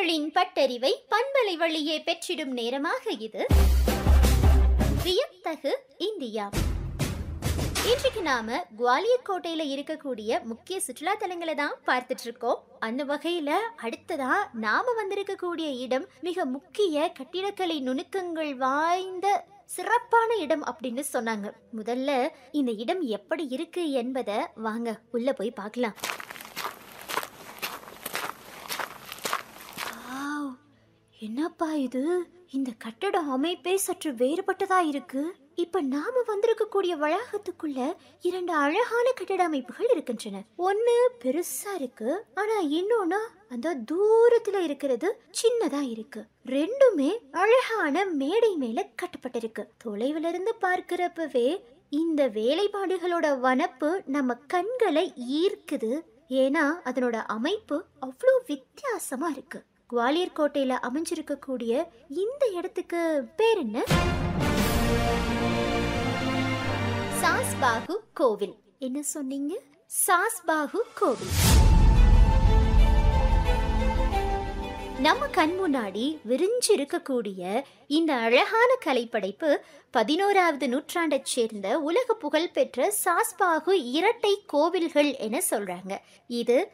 நேயர்களின் பட்டறிவை பண்பலை வழியே பெற்றிடும் நேரமாக இது வியத்தகு இந்தியா இன்றைக்கு நாம குவாலியர் கோட்டையில இருக்கக்கூடிய முக்கிய சுற்றுலா தலங்களை தான் பார்த்துட்டு இருக்கோம் அந்த வகையில அடுத்ததா நாம வந்திருக்கக்கூடிய இடம் மிக முக்கிய கட்டிடக்கலை நுணுக்கங்கள் வாய்ந்த சிறப்பான இடம் அப்படின்னு சொன்னாங்க முதல்ல இந்த இடம் எப்படி இருக்கு என்பதை வாங்க உள்ள போய் பார்க்கலாம் வாவ், என்னப்பா இது இந்த கட்டட அமைப்பே சற்று வேறுபட்டதா இருக்கு இப்ப நாம வந்திருக்கக்கூடிய வளாகத்துக்குள்ள இரண்டு அழகான கட்டட அமைப்புகள் இருக்கின்றன ஒண்ணு பெருசா இருக்கு ஆனா இன்னொன்னு அந்த தூரத்துல இருக்கிறது சின்னதா இருக்கு ரெண்டுமே அழகான மேடை மேல கட்டப்பட்டிருக்கு தொலைவுல இருந்து பார்க்கிறப்பவே இந்த வேலைப்பாடுகளோட வனப்பு நம்ம கண்களை ஈர்க்குது ஏன்னா அதனோட அமைப்பு அவ்வளோ வித்தியாசமா இருக்கு குவாலியர் கோட்டையில அமைஞ்சிருக்கக்கூடிய இந்த இடத்துக்கு பேர் என்ன சாஸ்பாகு கோவில் என்ன சொன்னீங்க சாஸ்பாகு கோவில் நம்ம கண் முன்னாடி விரிஞ்சு இருக்கக்கூடிய இந்த அழகான கலைப்படைப்பு பதினோராவது நூற்றாண்டைச் சேர்ந்த உலக புகழ் பெற்ற சாஸ்பாகு இரட்டை கோவில்கள் என சொல்றாங்க இது